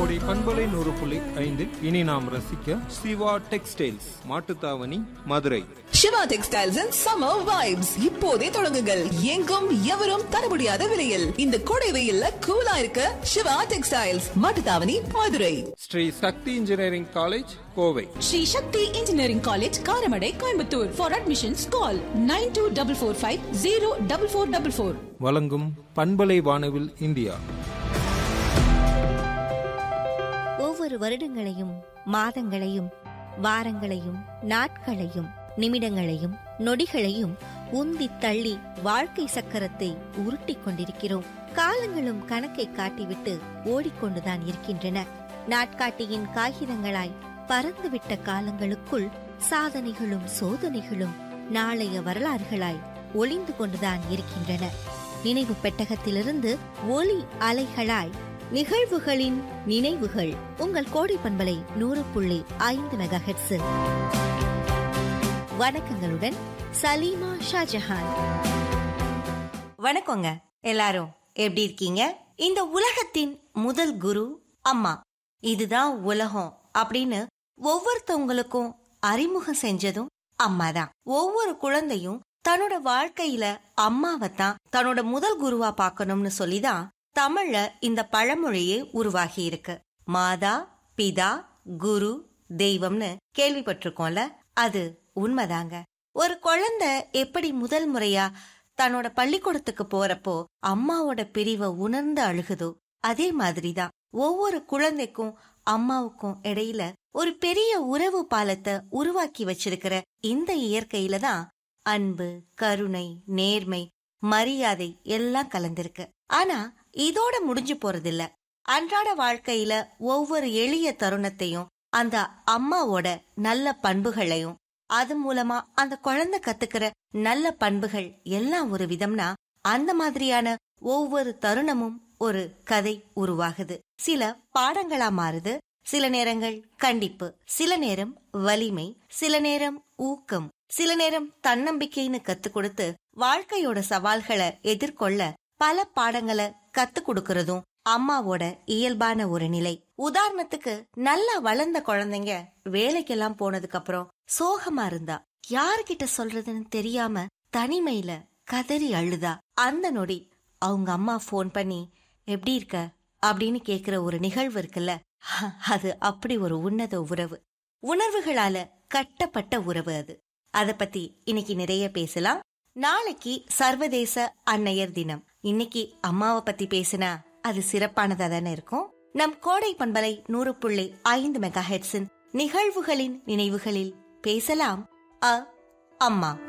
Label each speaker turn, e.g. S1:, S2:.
S1: கோடை பண்பலை நூறு புள்ளி ஐந்தில் இனி நாம் ரசிக்க Siva textiles Mattuthavani Madurai
S2: Siva textiles and summer vibes இப்போதே தொடங்குங்கள் எங்கும் எவரும் தர முடியாத விலையில் இந்த கோடை வெயில்ல கூலா இருக்க Siva textiles Mattuthavani Madurai
S1: Sri Sakthi engineering college Kovai
S3: Sri Shakti Engineering College, Karamadai, Coimbatore. For admissions, call 9244504444.
S1: வழங்கும் பண்பலை வானவில் இந்தியா
S4: ஒவ்வொரு வருடங்களையும் மாதங்களையும் வாரங்களையும் நாட்களையும் நிமிடங்களையும் நொடிகளையும் உந்தி தள்ளி வாழ்க்கை சக்கரத்தை உருட்டிக் கொண்டிருக்கிறோம் காலங்களும் கணக்கை காட்டிவிட்டு ஓடிக்கொண்டுதான் இருக்கின்றன நாட்காட்டியின் காகிதங்களாய் பறந்துவிட்ட காலங்களுக்குள் சாதனைகளும் சோதனைகளும் நாளைய வரலாறுகளாய் ஒளிந்து கொண்டுதான் இருக்கின்றன நினைவு பெட்டகத்திலிருந்து ஒலி அலைகளாய் நிகழ்வுகளின் நினைவுகள் உங்கள் கோடை பண்பலை நூறு புள்ளி ஐந்து மெகா வணக்கங்களுடன் சலீமா ஷாஜஹான் வணக்கங்க எல்லாரும் எப்படி இருக்கீங்க இந்த உலகத்தின் முதல் குரு அம்மா இதுதான் உலகம் அப்படின்னு ஒவ்வொருத்தவங்களுக்கும் அறிமுகம் செஞ்சதும் அம்மா தான் ஒவ்வொரு குழந்தையும் தன்னோட வாழ்க்கையில அம்மாவை தான் தன்னோட முதல் குருவா பார்க்கணும்னு சொல்லிதான் தமிழ்ல இந்த பழமொழியே உருவாகி இருக்கு மாதா பிதா குரு தெய்வம்னு கேள்விப்பட்டிருக்கோம்ல அது உண்மைதாங்க ஒரு குழந்தை எப்படி முதல் முறையா தன்னோட பள்ளிக்கூடத்துக்கு போறப்போ அம்மாவோட பிரிவை உணர்ந்து அழுகுதோ அதே மாதிரிதான் ஒவ்வொரு குழந்தைக்கும் அம்மாவுக்கும் இடையில ஒரு பெரிய உறவு பாலத்தை உருவாக்கி வச்சிருக்கிற இந்த இயற்கையில தான் அன்பு கருணை நேர்மை மரியாதை எல்லாம் கலந்திருக்கு ஆனா இதோட முடிஞ்சு போறதில்ல அன்றாட வாழ்க்கையில ஒவ்வொரு எளிய தருணத்தையும் அந்த அம்மாவோட நல்ல பண்புகளையும் அது மூலமா அந்த குழந்தை கத்துக்கிற நல்ல பண்புகள் எல்லாம் ஒரு விதம்னா அந்த மாதிரியான ஒவ்வொரு தருணமும் ஒரு கதை உருவாகுது சில பாடங்களா மாறுது சில நேரங்கள் கண்டிப்பு சில நேரம் வலிமை சில நேரம் ஊக்கம் சில நேரம் தன்னம்பிக்கைன்னு கத்து கொடுத்து வாழ்க்கையோட சவால்களை எதிர்கொள்ள பல பாடங்களை கத்து கொடுக்கறதும் அம்மாவோட இயல்பான ஒரு நிலை உதாரணத்துக்கு நல்லா வளர்ந்த குழந்தைங்க வேலைக்கெல்லாம் போனதுக்கு அப்புறம் சோகமா இருந்தா யாருகிட்ட சொல்றதுன்னு தெரியாம தனிமையில கதறி அழுதா அந்த நொடி அவங்க அம்மா ஃபோன் பண்ணி எப்படி இருக்க அப்படின்னு கேக்குற ஒரு நிகழ்வு இருக்குல்ல அது அப்படி ஒரு உன்னத உறவு உணர்வுகளால கட்டப்பட்ட உறவு அது அத பத்தி இன்னைக்கு நிறைய பேசலாம் நாளைக்கு சர்வதேச அன்னையர் தினம் இன்னைக்கு அம்மாவை பத்தி பேசினா அது சிறப்பானதா தானே இருக்கும் நம் கோடை பண்பலை நூறு புள்ளி ஐந்து மெகா ஹெட்ஸின் நிகழ்வுகளின் நினைவுகளில் பேசலாம் அ அம்மா